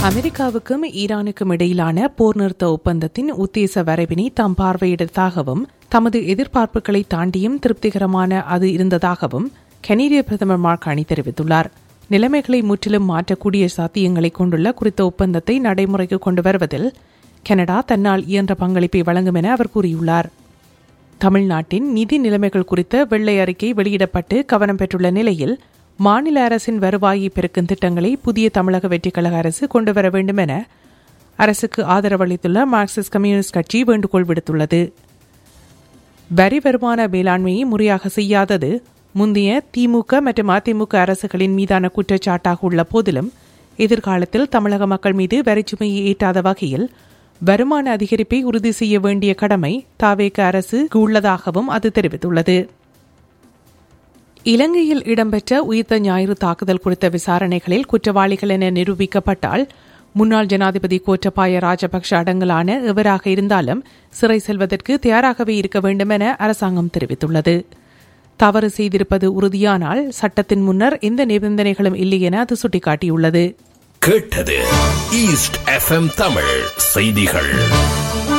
அமெரிக்காவுக்கும் ஈரானுக்கும் இடையிலான போர் நிறுத்த ஒப்பந்தத்தின் உத்தேச வரைவினை தாம் பார்வையிட்டதாகவும் தமது எதிர்பார்ப்புகளை தாண்டியும் திருப்திகரமான அது இருந்ததாகவும் கனேடிய பிரதமர் மார்கானி தெரிவித்துள்ளார் நிலைமைகளை முற்றிலும் மாற்றக்கூடிய சாத்தியங்களை கொண்டுள்ள குறித்த ஒப்பந்தத்தை நடைமுறைக்கு கொண்டு வருவதில் கனடா தன்னால் இயன்ற பங்களிப்பை வழங்கும் என அவர் கூறியுள்ளார் தமிழ்நாட்டின் நிதி நிலைமைகள் குறித்த வெள்ளை அறிக்கை வெளியிடப்பட்டு கவனம் பெற்றுள்ள நிலையில் மாநில அரசின் வருவாயை பெருக்கும் திட்டங்களை புதிய தமிழக வெற்றிக் கழக அரசு கொண்டு வர வேண்டும் என அரசுக்கு ஆதரவளித்துள்ள மார்க்சிஸ்ட் கம்யூனிஸ்ட் கட்சி வேண்டுகோள் விடுத்துள்ளது வரி வருமான மேலாண்மையை முறையாக செய்யாதது முந்தைய திமுக மற்றும் அதிமுக அரசுகளின் மீதான குற்றச்சாட்டாக உள்ள போதிலும் எதிர்காலத்தில் தமிழக மக்கள் மீது வரிச்சுமையை ஏற்றாத வகையில் வருமான அதிகரிப்பை உறுதி செய்ய வேண்டிய கடமை தாவேக அரசுக்கு உள்ளதாகவும் அது தெரிவித்துள்ளது இலங்கையில் இடம்பெற்ற உயிர்த்த ஞாயிறு தாக்குதல் குறித்த விசாரணைகளில் குற்றவாளிகள் என நிரூபிக்கப்பட்டால் முன்னாள் ஜனாதிபதி கோட்டபாய ராஜபக்ஷ அடங்கலான எவராக இருந்தாலும் சிறை செல்வதற்கு தயாராகவே இருக்க வேண்டும் என அரசாங்கம் தெரிவித்துள்ளது தவறு செய்திருப்பது உறுதியானால் சட்டத்தின் முன்னர் எந்த நிபந்தனைகளும் இல்லை என அது சுட்டிக்காட்டியுள்ளது கேட்டது ஈஸ்ட் எஃப்எம் தமிழ் செய்திகள்